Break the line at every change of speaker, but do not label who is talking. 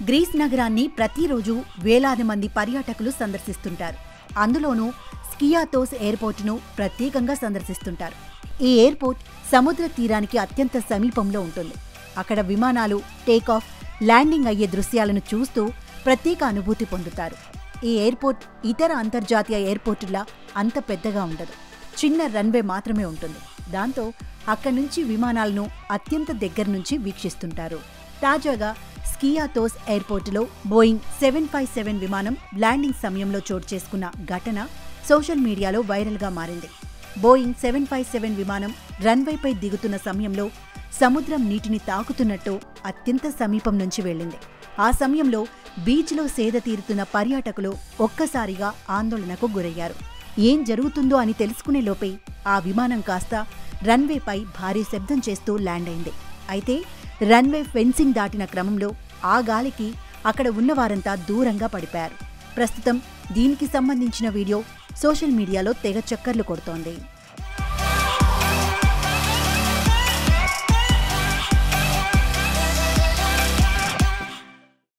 grace నగరాన్ని ప్రతిరోజు వేలాది మంది పర్యాటకులు సందర్శిస్తుంటారు అందులోనూ స్కియాతోస్ ఎయిర్పోర్టును ప్రత్యేకంగా సందర్శిస్తుంటారు ఈ ఎయిర్పోర్ట్ సముద్ర తీరానికి అత్యంత సమీపంలో ఉంటుంది అక్కడ విమానాలు టేకాఫ్ ల్యాండింగ్ అయ్యే దృశ్యాలను చూస్తూ ప్రత్యేక అనుభూతి పొందుతారు ఈ ఎయిర్పోర్ట్ ఇతర అంతర్జాతీయ ఎయిర్పోర్టులా అంత పెద్దగా ఉండదు చిన్న రన్వే మాత్రమే ఉంటుంది దాంతో అక్కడి నుంచి విమానాలను అత్యంత దగ్గర నుంచి వీక్షిస్తుంటారు తాజాగా స్కియాతోస్ ఎయిర్పోర్టులో బోయింగ్ సెవెన్ ఫైవ్ సెవెన్ విమానం ల్యాండింగ్ సమయంలో చోటు చేసుకున్న ఘటన సోషల్ మీడియాలో వైరల్గా మారింది బోయింగ్ సెవెన్ ఫైవ్ సెవెన్ విమానం రన్వేపై దిగుతున్న సమయంలో సముద్రం నీటిని తాకుతున్నట్టు అత్యంత సమీపం నుంచి వెళ్ళింది ఆ సమయంలో బీచ్లో సేద తీరుతున్న పర్యాటకులు ఒక్కసారిగా ఆందోళనకు గురయ్యారు ఏం జరుగుతుందో అని తెలుసుకునే లోపే ఆ విమానం కాస్త రన్వేపై భారీ శబ్దం చేస్తూ ల్యాండ్ అయింది అయితే రన్వే ఫెన్సింగ్ దాటిన క్రమంలో ఆ గాలికి అక్కడ ఉన్నవారంతా దూరంగా పడిపోయారు ప్రస్తుతం దీనికి సంబంధించిన వీడియో సోషల్ మీడియాలో తెగ చక్కర్లు కొడుతోంది